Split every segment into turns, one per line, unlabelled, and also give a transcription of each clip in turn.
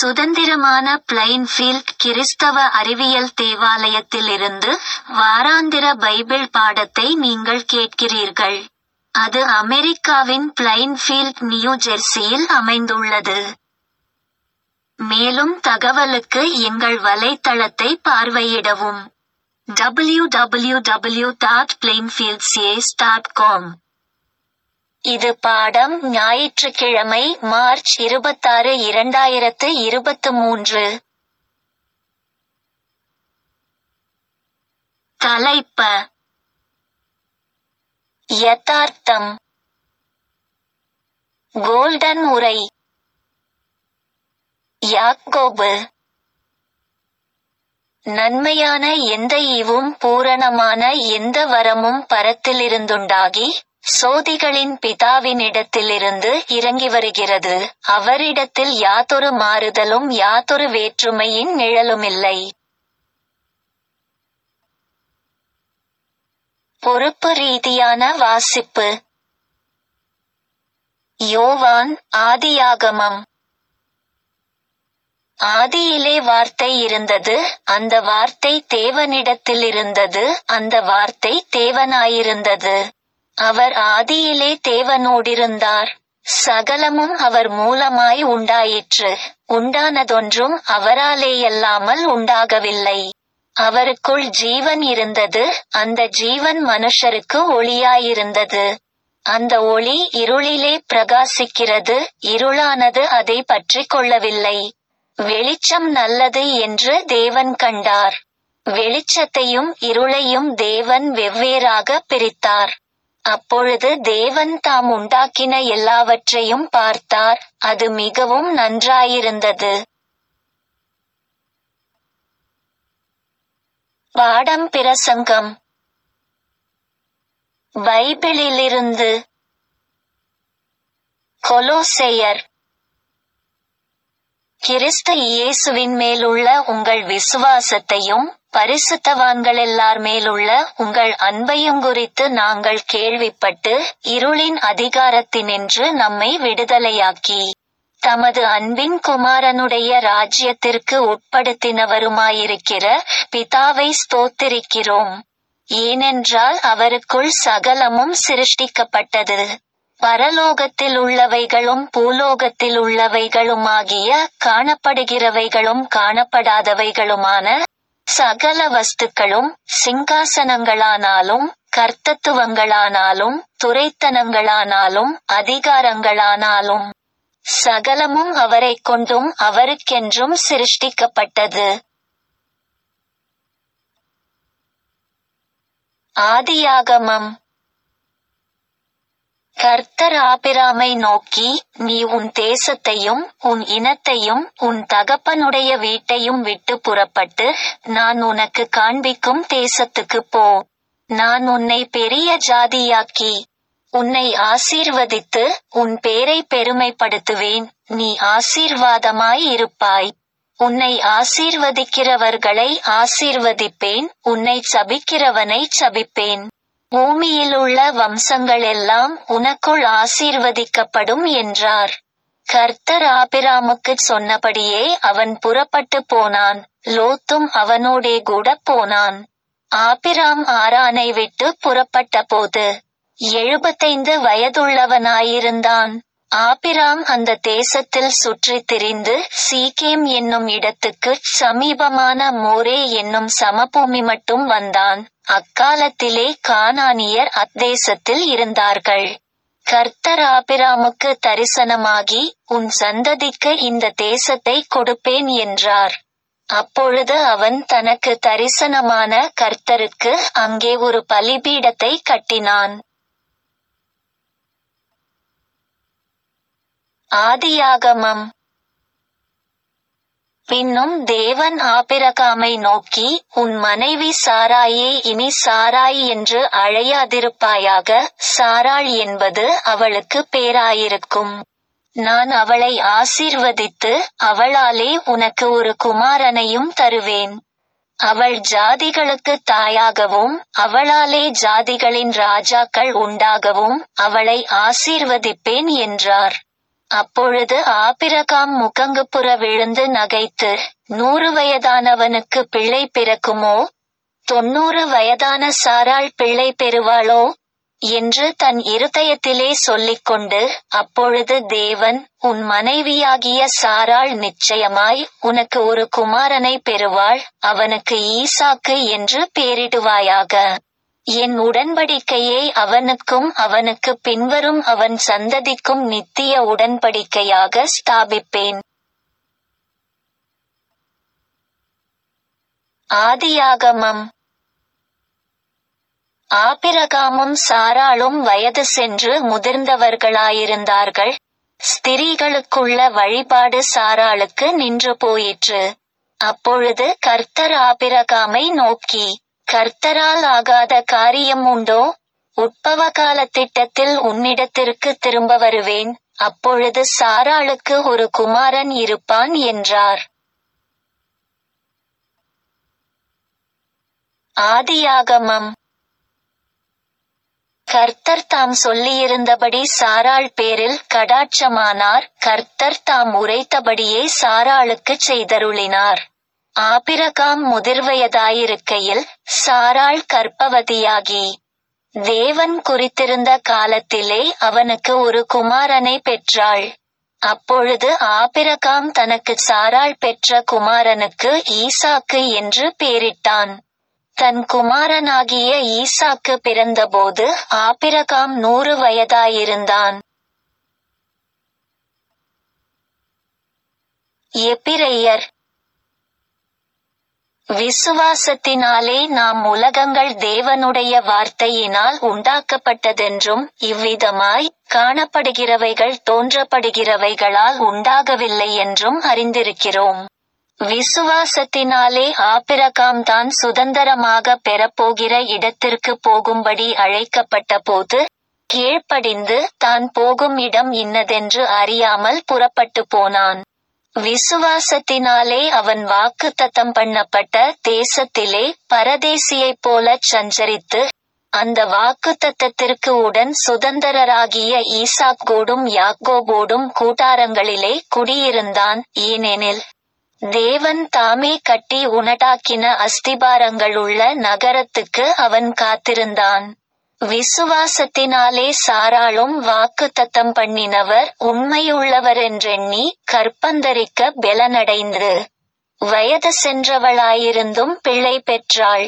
சுதந்திரமான பிளைன்ஃபீல்ட் கிறிஸ்தவ அறிவியல் தேவாலயத்திலிருந்து வாராந்திர பைபிள் பாடத்தை நீங்கள் கேட்கிறீர்கள். அது அமெரிக்காவின் பிளைன்ஃபீல்ட் நியூ ஜெர்சியில் அமைந்துள்ளது. மேலும் தகவலுக்கு எங்கள் வலைத்தளத்தை பார்வையிடவும். www.plainfieldcs.com இது பாடம் ஞாயிற்றுக்கிழமை மார்ச் இருபத்தாறு இரண்டாயிரத்து இருபத்து மூன்று. தலைப்ப யதார்த்தம் கோல்டன் உரை யாக்கோபு நன்மையான எந்த ஈவும் பூரணமான எந்த வரமும் பரத்திலிருந்துண்டாகி சோதிகளின் பிதாவினிடத்திலிருந்து இறங்கி வருகிறது அவரிடத்தில் யாதொரு மாறுதலும் யாதொரு வேற்றுமையின் நிழலுமில்லை பொறுப்பு ரீதியான வாசிப்பு யோவான் ஆதியாகமம் ஆதியிலே வார்த்தை இருந்தது அந்த வார்த்தை தேவனிடத்தில் இருந்தது அந்த வார்த்தை தேவனாயிருந்தது அவர் ஆதியிலே தேவனோடிருந்தார் சகலமும் அவர் மூலமாய் உண்டாயிற்று உண்டானதொன்றும் அவராலேயல்லாமல் உண்டாகவில்லை அவருக்குள் ஜீவன் இருந்தது அந்த ஜீவன் மனுஷருக்கு ஒளியாயிருந்தது அந்த ஒளி இருளிலே பிரகாசிக்கிறது இருளானது அதை பற்றிக் கொள்ளவில்லை வெளிச்சம் நல்லது என்று தேவன் கண்டார் வெளிச்சத்தையும் இருளையும் தேவன் வெவ்வேறாக பிரித்தார் அப்பொழுது தேவன் தாம் உண்டாக்கின எல்லாவற்றையும் பார்த்தார் அது மிகவும் நன்றாயிருந்தது பாடம் பிரசங்கம் பைபிளிலிருந்து கொலோசெயர் கிறிஸ்து இயேசுவின் மேலுள்ள உங்கள் விசுவாசத்தையும் பரிசுத்தவான்களெல்லார் மேலுள்ள உங்கள் அன்பையும் குறித்து நாங்கள் கேள்விப்பட்டு இருளின் அதிகாரத்தினின்று நம்மை விடுதலையாக்கி தமது அன்பின் குமாரனுடைய ராஜ்யத்திற்கு உட்படுத்தினவருமாயிருக்கிற பிதாவை ஸ்தோத்திரிக்கிறோம் ஏனென்றால் அவருக்குள் சகலமும் சிருஷ்டிக்கப்பட்டது பரலோகத்தில் உள்ளவைகளும் பூலோகத்தில் உள்ளவைகளுமாகிய காணப்படுகிறவைகளும் காணப்படாதவைகளுமான சகல வஸ்துக்களும் சிங்காசனங்களானாலும் கர்த்தத்துவங்களானாலும் துரைத்தனங்களானாலும் அதிகாரங்களானாலும் சகலமும் அவரைக் கொண்டும் அவருக்கென்றும் சிருஷ்டிக்கப்பட்டது ஆதியாகமம் கர்த்தர் ஆபிராமை நோக்கி நீ உன் தேசத்தையும் உன் இனத்தையும் உன் தகப்பனுடைய வீட்டையும் விட்டு புறப்பட்டு நான் உனக்கு காண்பிக்கும் தேசத்துக்குப் போ நான் உன்னை பெரிய ஜாதியாக்கி உன்னை ஆசீர்வதித்து உன் பேரை பெருமைப்படுத்துவேன் நீ ஆசீர்வாதமாய் இருப்பாய் உன்னை ஆசீர்வதிக்கிறவர்களை ஆசீர்வதிப்பேன் உன்னை சபிக்கிறவனை சபிப்பேன் பூமியில் உள்ள வம்சங்கள் எல்லாம் உனக்குள் ஆசீர்வதிக்கப்படும் என்றார் கர்த்தர் ஆபிராமுக்குச் சொன்னபடியே அவன் புறப்பட்டு போனான் லோத்தும் அவனோடே கூட போனான் ஆபிராம் ஆரானை விட்டு புறப்பட்ட போது எழுபத்தைந்து வயதுள்ளவனாயிருந்தான் ஆபிராம் அந்த தேசத்தில் சுற்றித் திரிந்து சீகேம் என்னும் இடத்துக்கு சமீபமான மோரே என்னும் சமபூமி மட்டும் வந்தான் அக்காலத்திலே கானானியர் அத்தேசத்தில் இருந்தார்கள் கர்த்தர் ஆபிராமுக்கு தரிசனமாகி உன் சந்ததிக்கு இந்த தேசத்தை கொடுப்பேன் என்றார் அப்பொழுது அவன் தனக்கு தரிசனமான கர்த்தருக்கு அங்கே ஒரு பலிபீடத்தை கட்டினான் ஆதியாகமம் பின்னும் தேவன் ஆபிரகாமை நோக்கி உன் மனைவி சாராயே இனி சாராய் என்று அழையாதிருப்பாயாக சாராள் என்பது அவளுக்கு பேராயிருக்கும் நான் அவளை ஆசீர்வதித்து அவளாலே உனக்கு ஒரு குமாரனையும் தருவேன் அவள் ஜாதிகளுக்கு தாயாகவும் அவளாலே ஜாதிகளின் ராஜாக்கள் உண்டாகவும் அவளை ஆசீர்வதிப்பேன் என்றார் அப்பொழுது ஆபிரகாம் முகங்குப்புற விழுந்து நகைத்து நூறு வயதானவனுக்கு பிள்ளை பிறக்குமோ தொன்னூறு வயதான சாராள் பிள்ளை பெறுவாளோ என்று தன் இருதயத்திலே சொல்லிக்கொண்டு அப்பொழுது தேவன் உன் மனைவியாகிய சாராள் நிச்சயமாய் உனக்கு ஒரு குமாரனை பெறுவாள் அவனுக்கு ஈசாக்கு என்று பேரிடுவாயாக என் உடன்படிக்கையை அவனுக்கும் அவனுக்கு பின்வரும் அவன் சந்ததிக்கும் நித்திய உடன்படிக்கையாக ஸ்தாபிப்பேன் ஆதியாகமம் ஆபிரகாமும் சாராளும் வயது சென்று முதிர்ந்தவர்களாயிருந்தார்கள் ஸ்திரீகளுக்குள்ள வழிபாடு சாராளுக்கு நின்று போயிற்று அப்பொழுது கர்த்தர் ஆபிரகாமை நோக்கி கர்த்தரால் ஆகாத காரியம் உண்டோ உட்பவ கால திட்டத்தில் உன்னிடத்திற்கு திரும்ப வருவேன் அப்பொழுது சாராளுக்கு ஒரு குமாரன் இருப்பான் என்றார் ஆதியாகமம் கர்த்தர் தாம் சொல்லியிருந்தபடி சாராள் பேரில் கடாட்சமானார் கர்த்தர் தாம் உரைத்தபடியே சாராளுக்குச் செய்தருளினார் ஆபிரகாம் முதிர்வயதாயிருக்கையில் சாராள் கற்பவதியாகி தேவன் குறித்திருந்த காலத்திலே அவனுக்கு ஒரு குமாரனை பெற்றாள் அப்பொழுது ஆபிரகாம் தனக்கு சாராள் பெற்ற குமாரனுக்கு ஈசாக்கு என்று பேரிட்டான் தன் குமாரனாகிய ஈசாக்கு பிறந்தபோது ஆபிரகாம் நூறு வயதாயிருந்தான் எபிரெயர் விசுவாசத்தினாலே நாம் உலகங்கள் தேவனுடைய வார்த்தையினால் உண்டாக்கப்பட்டதென்றும் இவ்விதமாய் காணப்படுகிறவைகள் தோன்றப்படுகிறவைகளால் உண்டாகவில்லை என்றும் அறிந்திருக்கிறோம் விசுவாசத்தினாலே ஆபிரகாம் தான் சுதந்திரமாக பெறப்போகிற இடத்திற்கு போகும்படி அழைக்கப்பட்ட போது கீழ்ப்படிந்து தான் போகும் இடம் இன்னதென்று அறியாமல் புறப்பட்டு போனான் விசுவாசத்தினாலே அவன் வாக்கு தத்தம் பண்ணப்பட்ட தேசத்திலே பரதேசியைப் போலச் சஞ்சரித்து அந்த வாக்கு தத்தத்திற்கு உடன் சுதந்திரராகிய ஈசாக்கோடும் யாக்கோபோடும் கூட்டாரங்களிலே குடியிருந்தான் ஏனெனில் தேவன் தாமே கட்டி உனடாக்கின அஸ்திபாரங்களுள்ள நகரத்துக்கு அவன் காத்திருந்தான் விசுவாசத்தினாலே சாராளும் வாக்கு தத்தம் பண்ணினவர் உண்மையுள்ளவரென்றெண்ணி கற்பந்தரிக்க பெலனடைந்து வயது சென்றவளாயிருந்தும் பிள்ளை பெற்றாள்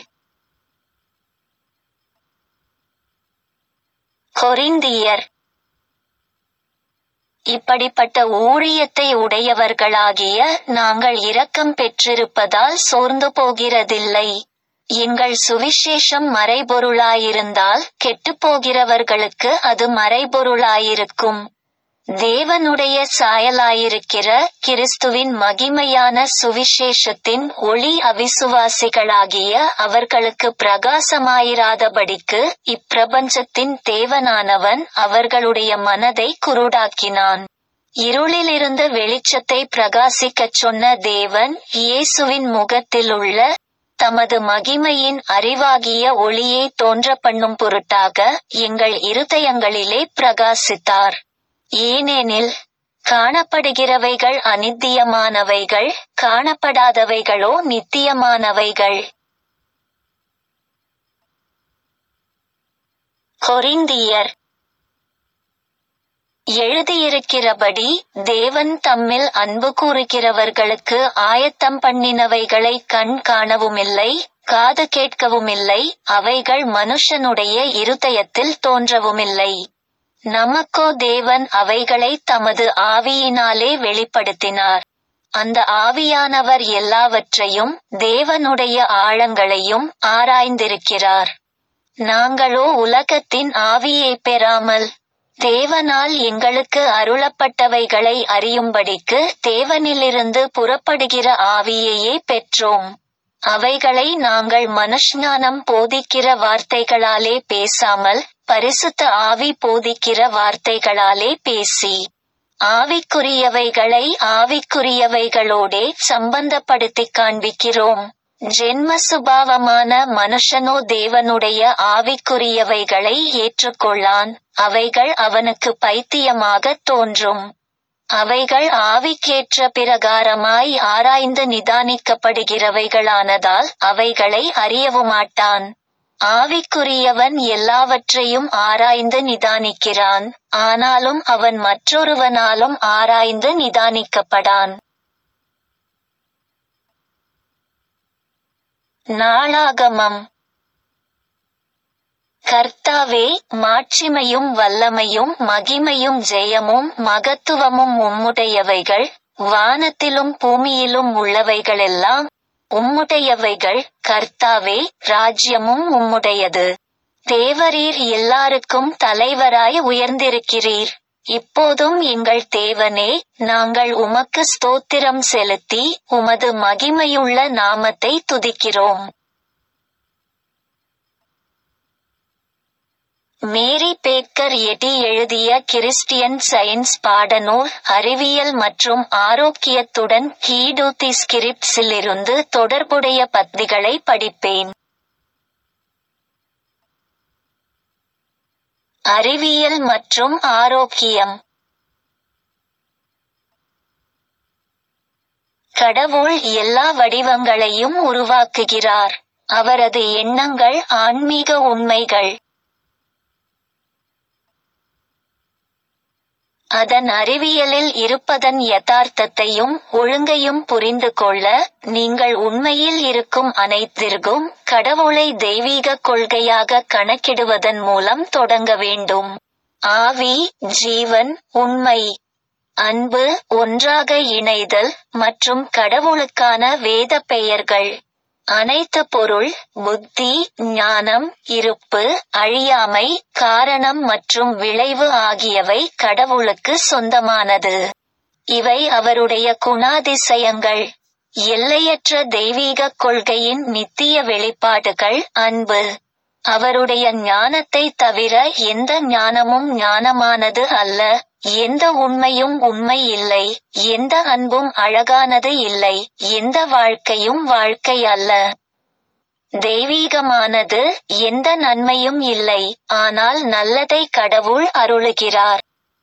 கொரிந்தியர் இப்படிப்பட்ட ஊழியத்தை உடையவர்களாகிய நாங்கள் இரக்கம் பெற்றிருப்பதால் சோர்ந்து போகிறதில்லை எங்கள் சுவிசேஷம் மறைபொருளாயிருந்தால் கெட்டுப்போகிறவர்களுக்கு அது மறைபொருளாயிருக்கும் தேவனுடைய சாயலாயிருக்கிற கிறிஸ்துவின் மகிமையான சுவிசேஷத்தின் ஒளி அவிசுவாசிகளாகிய அவர்களுக்கு பிரகாசமாயிராதபடிக்கு இப்பிரபஞ்சத்தின் தேவனானவன் அவர்களுடைய மனதை குருடாக்கினான் இருளிலிருந்து வெளிச்சத்தை பிரகாசிக்கச் சொன்ன தேவன் இயேசுவின் முகத்திலுள்ள தமது மகிமையின் அறிவாகிய ஒளியை தோன்ற பண்ணும் பொருட்டாக எங்கள் இருதயங்களிலே பிரகாசித்தார் ஏனெனில் காணப்படுகிறவைகள் அநித்தியமானவைகள் காணப்படாதவைகளோ நித்தியமானவைகள் கொரிந்தியர் எழுதியிருக்கிறபடி தேவன் தம்மில் அன்பு கூறுகிறவர்களுக்கு ஆயத்தம் பண்ணினவைகளை கண் காணவுமில்லை காது கேட்கவுமில்லை அவைகள் மனுஷனுடைய இருதயத்தில் தோன்றவுமில்லை நமக்கோ தேவன் அவைகளை தமது ஆவியினாலே வெளிப்படுத்தினார் அந்த ஆவியானவர் எல்லாவற்றையும் தேவனுடைய ஆழங்களையும் ஆராய்ந்திருக்கிறார் நாங்களோ உலகத்தின் ஆவியை பெறாமல் தேவனால் எங்களுக்கு அருளப்பட்டவைகளை அறியும்படிக்கு தேவனிலிருந்து புறப்படுகிற ஆவியையே பெற்றோம் அவைகளை நாங்கள் மனுஷ்ஞானம் போதிக்கிற வார்த்தைகளாலே பேசாமல் பரிசுத்த ஆவி போதிக்கிற வார்த்தைகளாலே பேசி ஆவிக்குரியவைகளை ஆவிக்குரியவைகளோடே சம்பந்தப்படுத்திக் காண்பிக்கிறோம் ஜென்ம சுபாவமான மனுஷனோ தேவனுடைய ஆவிக்குரியவைகளை ஏற்றுக்கொள்ளான் அவைகள் அவனுக்கு பைத்தியமாக தோன்றும் அவைகள் ஆவிக்கேற்ற பிரகாரமாய் ஆராய்ந்து நிதானிக்கப்படுகிறவைகளானதால் அவைகளை அறியவுமாட்டான் ஆவிக்குரியவன் எல்லாவற்றையும் ஆராய்ந்து நிதானிக்கிறான் ஆனாலும் அவன் மற்றொருவனாலும் ஆராய்ந்து நிதானிக்கப்படான் நாளாகமம் கர்த்தாவே மாட்சிமையும் வல்லமையும் மகிமையும் ஜெயமும் மகத்துவமும் உம்முடையவைகள் வானத்திலும் பூமியிலும் உள்ளவைகளெல்லாம் உம்முடையவைகள் கர்த்தாவே ராஜ்யமும் உம்முடையது தேவரீர் எல்லாருக்கும் தலைவராய் உயர்ந்திருக்கிறீர் இப்போதும் எங்கள் தேவனே நாங்கள் உமக்கு ஸ்தோத்திரம் செலுத்தி உமது மகிமையுள்ள நாமத்தை துதிக்கிறோம் மேரி பேக்கர் எடி எழுதிய கிறிஸ்டியன் சயின்ஸ் பாடநூல் அறிவியல் மற்றும் ஆரோக்கியத்துடன் ஹீடூத்தி ஸ்கிரிப்ட்ஸிலிருந்து தொடர்புடைய பத்திகளை படிப்பேன் அறிவியல் மற்றும் ஆரோக்கியம் கடவுள் எல்லா வடிவங்களையும் உருவாக்குகிறார் அவரது எண்ணங்கள் ஆன்மீக உண்மைகள் அதன் அறிவியலில் இருப்பதன் யதார்த்தத்தையும் ஒழுங்கையும் புரிந்து கொள்ள நீங்கள் உண்மையில் இருக்கும் அனைத்திற்கும் கடவுளை தெய்வீக கொள்கையாக கணக்கிடுவதன் மூலம் தொடங்க வேண்டும் ஆவி ஜீவன் உண்மை அன்பு ஒன்றாக இணைதல் மற்றும் கடவுளுக்கான வேத பெயர்கள் அனைத்து பொருள் புத்தி ஞானம் இருப்பு அழியாமை காரணம் மற்றும் விளைவு ஆகியவை கடவுளுக்கு சொந்தமானது இவை அவருடைய குணாதிசயங்கள் எல்லையற்ற தெய்வீக கொள்கையின் நித்திய வெளிப்பாடுகள் அன்பு அவருடைய ஞானத்தை தவிர எந்த ஞானமும் ஞானமானது அல்ல எந்த உண்மையும் உண்மை இல்லை எந்த அன்பும் அழகானது இல்லை எந்த வாழ்க்கையும் வாழ்க்கை அல்ல தெய்வீகமானது எந்த நன்மையும் இல்லை ஆனால் நல்லதை கடவுள் அருளுகிறார்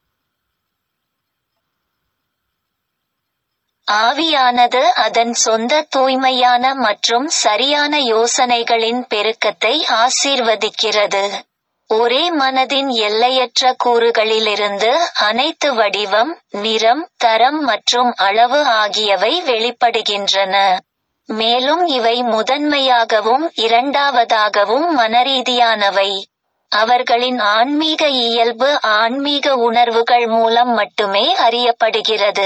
ஆவியானது அதன் சொந்த தூய்மையான மற்றும் சரியான யோசனைகளின் பெருக்கத்தை ஆசீர்வதிக்கிறது ஒரே மனதின் எல்லையற்ற கூறுகளிலிருந்து அனைத்து வடிவம் நிறம் தரம் மற்றும் அளவு ஆகியவை வெளிப்படுகின்றன மேலும் இவை முதன்மையாகவும் இரண்டாவதாகவும் மனரீதியானவை அவர்களின் ஆன்மீக இயல்பு ஆன்மீக உணர்வுகள் மூலம் மட்டுமே அறியப்படுகிறது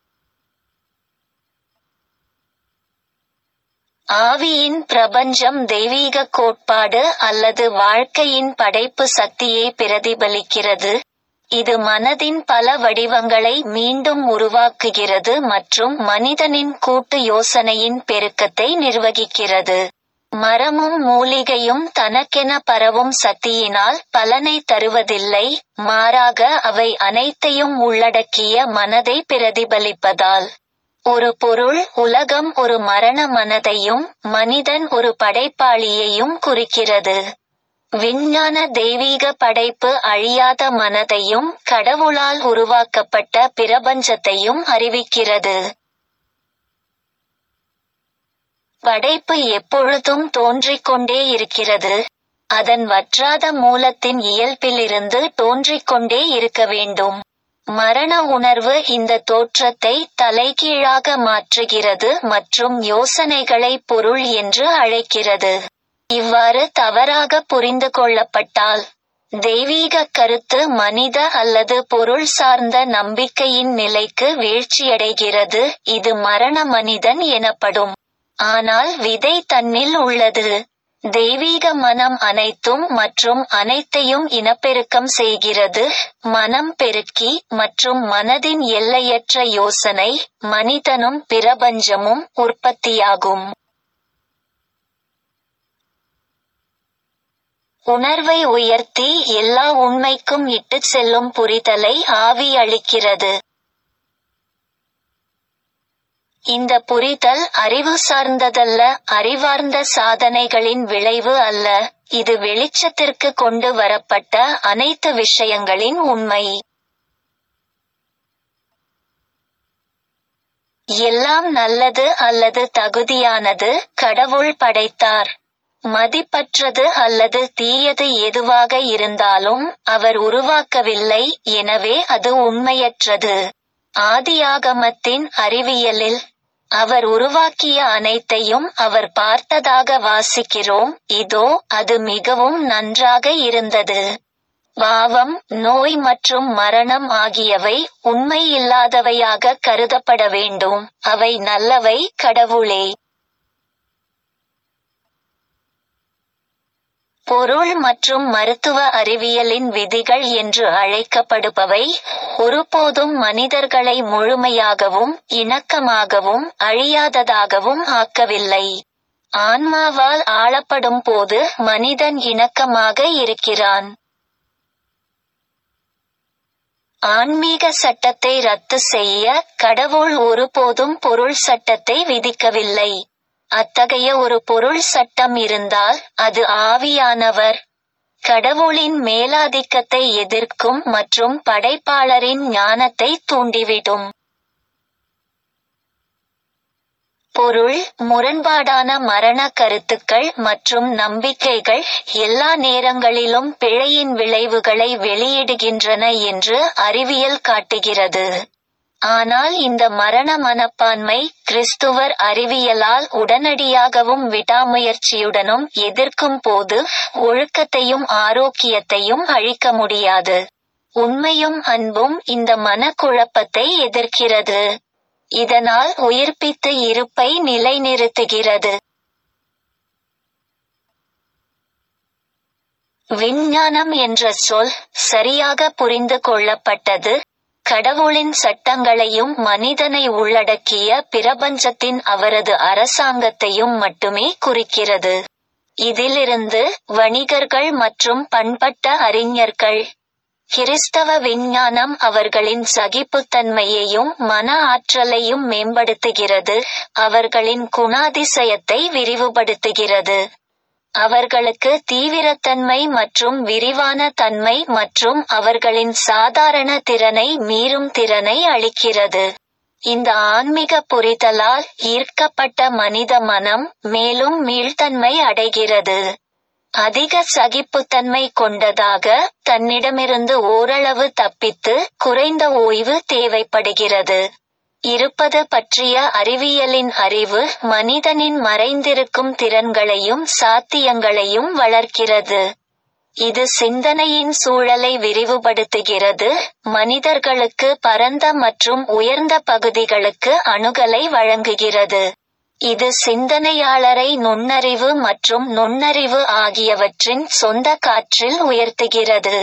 ஆவியின் பிரபஞ்சம் தெய்வீக கோட்பாடு அல்லது வாழ்க்கையின் படைப்பு சக்தியை பிரதிபலிக்கிறது இது மனதின் பல வடிவங்களை மீண்டும் உருவாக்குகிறது மற்றும் மனிதனின் கூட்டு யோசனையின் பெருக்கத்தை நிர்வகிக்கிறது மரமும் மூலிகையும் தனக்கென பரவும் சக்தியினால் பலனை தருவதில்லை மாறாக அவை அனைத்தையும் உள்ளடக்கிய மனதை பிரதிபலிப்பதால் ஒரு பொருள் உலகம் ஒரு மரண மனதையும் மனிதன் ஒரு படைப்பாளியையும் குறிக்கிறது விஞ்ஞான தெய்வீக படைப்பு அழியாத மனதையும் கடவுளால் உருவாக்கப்பட்ட பிரபஞ்சத்தையும் அறிவிக்கிறது படைப்பு எப்பொழுதும் தோன்றிக் கொண்டே இருக்கிறது அதன் வற்றாத மூலத்தின் இயல்பிலிருந்து தோன்றிக் கொண்டே இருக்க வேண்டும் மரண உணர்வு இந்த தோற்றத்தை தலைகீழாக மாற்றுகிறது மற்றும் யோசனைகளை பொருள் என்று அழைக்கிறது இவ்வாறு தவறாக புரிந்து கொள்ளப்பட்டால் தெய்வீக கருத்து மனித அல்லது பொருள் சார்ந்த நம்பிக்கையின் நிலைக்கு வீழ்ச்சியடைகிறது இது மரண மனிதன் எனப்படும் ஆனால் விதை தன்னில் உள்ளது தெய்வீக மனம் அனைத்தும் மற்றும் அனைத்தையும் இனப்பெருக்கம் செய்கிறது மனம் பெருக்கி மற்றும் மனதின் எல்லையற்ற யோசனை மனிதனும் பிரபஞ்சமும் உற்பத்தியாகும் உணர்வை உயர்த்தி எல்லா உண்மைக்கும் இட்டுச் செல்லும் புரிதலை ஆவி அளிக்கிறது இந்த புரிதல் அறிவு சார்ந்ததல்ல அறிவார்ந்த சாதனைகளின் விளைவு அல்ல இது வெளிச்சத்திற்கு கொண்டு வரப்பட்ட அனைத்து விஷயங்களின் உண்மை எல்லாம் நல்லது அல்லது தகுதியானது கடவுள் படைத்தார் மதிப்பற்றது அல்லது தீயது எதுவாக இருந்தாலும் அவர் உருவாக்கவில்லை எனவே அது உண்மையற்றது ஆதியாகமத்தின் அறிவியலில் அவர் உருவாக்கிய அனைத்தையும் அவர் பார்த்ததாக வாசிக்கிறோம் இதோ அது மிகவும் நன்றாக இருந்தது பாவம் நோய் மற்றும் மரணம் ஆகியவை உண்மை இல்லாதவையாக கருதப்பட வேண்டும் அவை நல்லவை கடவுளே பொருள் மற்றும் மருத்துவ அறிவியலின் விதிகள் என்று அழைக்கப்படுபவை ஒருபோதும் மனிதர்களை முழுமையாகவும் இணக்கமாகவும் அழியாததாகவும் ஆக்கவில்லை ஆன்மாவால் ஆளப்படும் போது மனிதன் இணக்கமாக இருக்கிறான் ஆன்மீக சட்டத்தை ரத்து செய்ய கடவுள் ஒருபோதும் பொருள் சட்டத்தை விதிக்கவில்லை அத்தகைய ஒரு பொருள் சட்டம் இருந்தால் அது ஆவியானவர் கடவுளின் மேலாதிக்கத்தை எதிர்க்கும் மற்றும் படைப்பாளரின் ஞானத்தை தூண்டிவிடும் பொருள் முரண்பாடான மரண கருத்துக்கள் மற்றும் நம்பிக்கைகள் எல்லா நேரங்களிலும் பிழையின் விளைவுகளை வெளியிடுகின்றன என்று அறிவியல் காட்டுகிறது ஆனால் இந்த மரண மனப்பான்மை கிறிஸ்துவர் அறிவியலால் உடனடியாகவும் விடாமுயற்சியுடனும் எதிர்க்கும் போது ஒழுக்கத்தையும் ஆரோக்கியத்தையும் அழிக்க முடியாது உண்மையும் அன்பும் இந்த மனக்குழப்பத்தை எதிர்க்கிறது இதனால் உயிர்ப்பித்த இருப்பை நிலைநிறுத்துகிறது விஞ்ஞானம் என்ற சொல் சரியாக புரிந்து கொள்ளப்பட்டது கடவுளின் சட்டங்களையும் மனிதனை உள்ளடக்கிய பிரபஞ்சத்தின் அவரது அரசாங்கத்தையும் மட்டுமே குறிக்கிறது இதிலிருந்து வணிகர்கள் மற்றும் பண்பட்ட அறிஞர்கள் கிறிஸ்தவ விஞ்ஞானம் அவர்களின் சகிப்புத்தன்மையையும் மன ஆற்றலையும் மேம்படுத்துகிறது அவர்களின் குணாதிசயத்தை விரிவுபடுத்துகிறது அவர்களுக்கு தீவிரத்தன்மை மற்றும் விரிவான தன்மை மற்றும் அவர்களின் சாதாரண திறனை மீறும் திறனை அளிக்கிறது இந்த ஆன்மீக புரிதலால் ஈர்க்கப்பட்ட மனித மனம் மேலும் மீள்தன்மை அடைகிறது அதிக சகிப்புத்தன்மை கொண்டதாக தன்னிடமிருந்து ஓரளவு தப்பித்து குறைந்த ஓய்வு தேவைப்படுகிறது இருப்பது பற்றிய அறிவியலின் அறிவு மனிதனின் மறைந்திருக்கும் திறன்களையும் சாத்தியங்களையும் வளர்க்கிறது இது சிந்தனையின் சூழலை விரிவுபடுத்துகிறது மனிதர்களுக்கு பரந்த மற்றும் உயர்ந்த பகுதிகளுக்கு அணுகலை வழங்குகிறது இது சிந்தனையாளரை நுண்ணறிவு மற்றும் நுண்ணறிவு ஆகியவற்றின் சொந்த காற்றில் உயர்த்துகிறது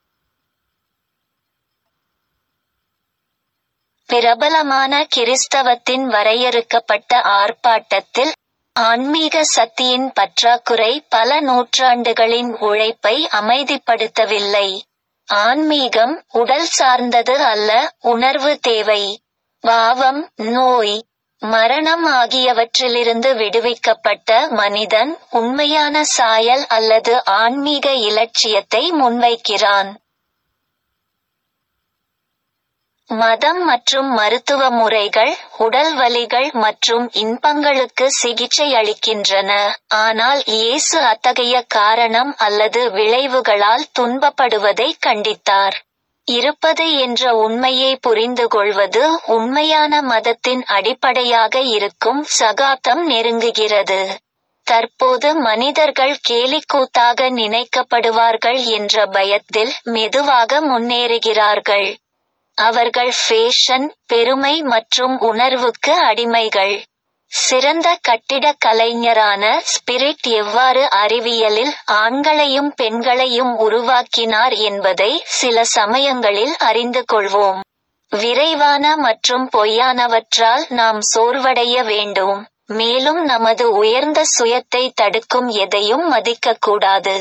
பிரபலமான கிறிஸ்தவத்தின் வரையறுக்கப்பட்ட ஆர்ப்பாட்டத்தில் ஆன்மீக சக்தியின் பற்றாக்குறை பல நூற்றாண்டுகளின் உழைப்பை அமைதிப்படுத்தவில்லை ஆன்மீகம் உடல் சார்ந்தது அல்ல உணர்வு தேவை பாவம் நோய் மரணம் ஆகியவற்றிலிருந்து விடுவிக்கப்பட்ட மனிதன் உண்மையான சாயல் அல்லது ஆன்மீக இலட்சியத்தை முன்வைக்கிறான் மதம் மற்றும் மருத்துவ முறைகள் உடல் வலிகள் மற்றும் இன்பங்களுக்கு சிகிச்சை அளிக்கின்றன ஆனால் இயேசு அத்தகைய காரணம் அல்லது விளைவுகளால் துன்பப்படுவதை கண்டித்தார் இருப்பது என்ற உண்மையை புரிந்து கொள்வது உண்மையான மதத்தின் அடிப்படையாக இருக்கும் சகாப்தம் நெருங்குகிறது தற்போது மனிதர்கள் கேலிக்கூத்தாக நினைக்கப்படுவார்கள் என்ற பயத்தில் மெதுவாக முன்னேறுகிறார்கள் அவர்கள் ஃபேஷன் பெருமை மற்றும் உணர்வுக்கு அடிமைகள் சிறந்த கட்டிடக் கலைஞரான ஸ்பிரிட் எவ்வாறு அறிவியலில் ஆண்களையும் பெண்களையும் உருவாக்கினார் என்பதை சில சமயங்களில் அறிந்து கொள்வோம் விரைவான மற்றும் பொய்யானவற்றால் நாம் சோர்வடைய வேண்டும் மேலும் நமது உயர்ந்த சுயத்தை தடுக்கும் எதையும் மதிக்கக்கூடாது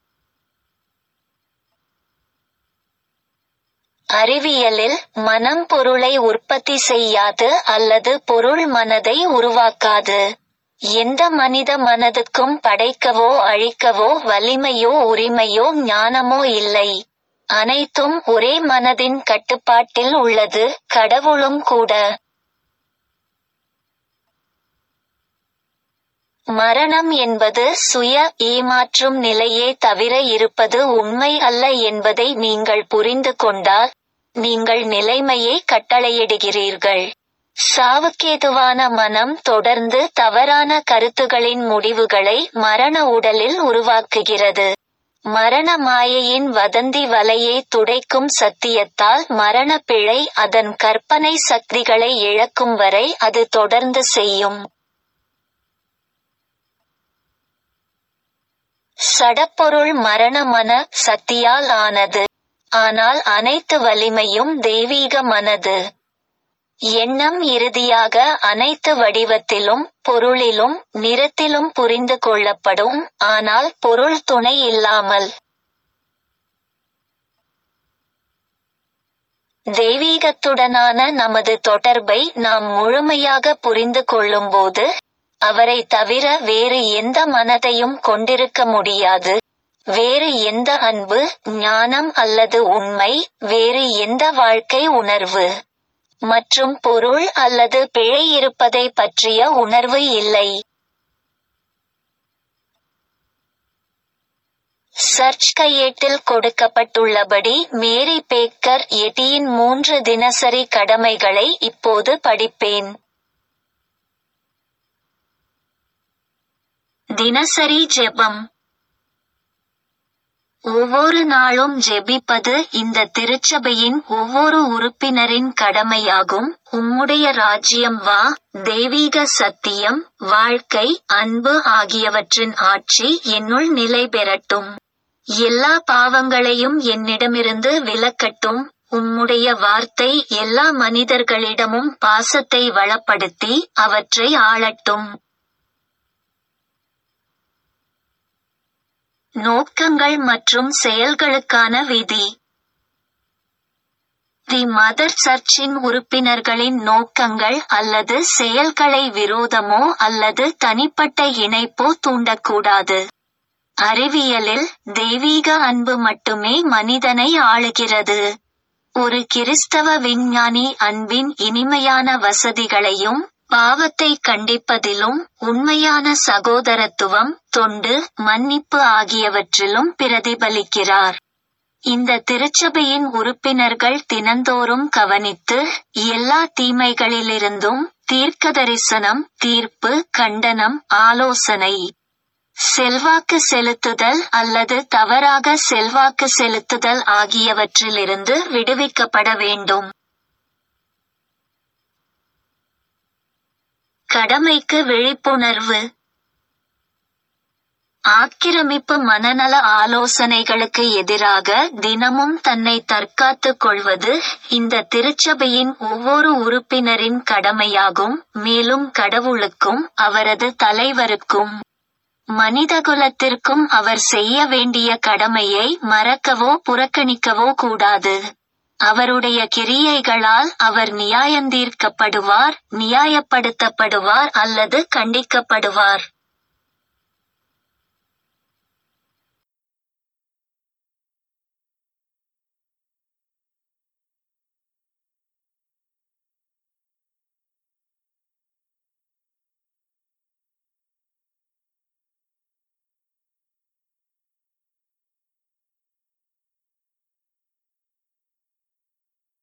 அறிவியலில் மனம் பொருளை உற்பத்தி செய்யாது அல்லது பொருள் மனதை உருவாக்காது எந்த மனித மனதுக்கும் படைக்கவோ அழிக்கவோ வலிமையோ உரிமையோ ஞானமோ இல்லை அனைத்தும் ஒரே மனதின் கட்டுப்பாட்டில் உள்ளது கடவுளும் கூட மரணம் என்பது சுய ஏமாற்றும் நிலையே தவிர இருப்பது உண்மை அல்ல என்பதை நீங்கள் புரிந்து கொண்டால் நீங்கள் நிலைமையை கட்டளையிடுகிறீர்கள் சாவுக்கேதுவான மனம் தொடர்ந்து தவறான கருத்துகளின் முடிவுகளை மரண உடலில் உருவாக்குகிறது மரண மாயையின் வதந்தி வலையை துடைக்கும் சத்தியத்தால் மரண பிழை அதன் கற்பனை சக்திகளை இழக்கும் வரை அது தொடர்ந்து செய்யும் சடப்பொருள் மரண மன சக்தியால் ஆனது ஆனால் அனைத்து வலிமையும் தெய்வீக மனது எண்ணம் இறுதியாக அனைத்து வடிவத்திலும் பொருளிலும் நிறத்திலும் புரிந்து கொள்ளப்படும் ஆனால் பொருள் துணை இல்லாமல் தெய்வீகத்துடனான நமது தொடர்பை நாம் முழுமையாக புரிந்து கொள்ளும்போது அவரை தவிர வேறு எந்த மனதையும் கொண்டிருக்க முடியாது வேறு எந்த அன்பு ஞானம் அல்லது உண்மை வேறு எந்த வாழ்க்கை உணர்வு மற்றும் பொருள் அல்லது பிழை இருப்பதை பற்றிய உணர்வு இல்லை சர்ச் கையேட்டில் கொடுக்கப்பட்டுள்ளபடி மேரி பேக்கர் எட்டியின் மூன்று தினசரி கடமைகளை இப்போது படிப்பேன் தினசரி ஜெபம் ஒவ்வொரு நாளும் ஜெபிப்பது இந்த திருச்சபையின் ஒவ்வொரு உறுப்பினரின் கடமையாகும் உம்முடைய ராஜ்யம் வா தெய்வீக சத்தியம் வாழ்க்கை அன்பு ஆகியவற்றின் ஆட்சி என்னுள் நிலை பெறட்டும் எல்லா பாவங்களையும் என்னிடமிருந்து விலக்கட்டும் உம்முடைய வார்த்தை எல்லா மனிதர்களிடமும் பாசத்தை வளப்படுத்தி அவற்றை ஆளட்டும் நோக்கங்கள் மற்றும் செயல்களுக்கான விதி தி மதர் சர்ச்சின் உறுப்பினர்களின் நோக்கங்கள் அல்லது செயல்களை விரோதமோ அல்லது தனிப்பட்ட இணைப்போ தூண்டக்கூடாது அறிவியலில் தெய்வீக அன்பு மட்டுமே மனிதனை ஆளுகிறது ஒரு கிறிஸ்தவ விஞ்ஞானி அன்பின் இனிமையான வசதிகளையும் பாவத்தை கண்டிப்பதிலும் உண்மையான சகோதரத்துவம் தொண்டு மன்னிப்பு ஆகியவற்றிலும் பிரதிபலிக்கிறார் இந்த திருச்சபையின் உறுப்பினர்கள் தினந்தோறும் கவனித்து எல்லா தீமைகளிலிருந்தும் தீர்க்கதரிசனம் தீர்ப்பு கண்டனம் ஆலோசனை செல்வாக்கு செலுத்துதல் அல்லது தவறாக செல்வாக்கு செலுத்துதல் ஆகியவற்றிலிருந்து விடுவிக்கப்பட வேண்டும் கடமைக்கு விழிப்புணர்வு ஆக்கிரமிப்பு மனநல ஆலோசனைகளுக்கு எதிராக தினமும் தன்னை தற்காத்துக் கொள்வது இந்த திருச்சபையின் ஒவ்வொரு உறுப்பினரின் கடமையாகும் மேலும் கடவுளுக்கும் அவரது தலைவருக்கும் மனிதகுலத்திற்கும் அவர் செய்ய வேண்டிய கடமையை மறக்கவோ புறக்கணிக்கவோ கூடாது அவருடைய கிரியைகளால் அவர் நியாயந்தீர்க்கப்படுவார் நியாயப்படுத்தப்படுவார் அல்லது கண்டிக்கப்படுவார்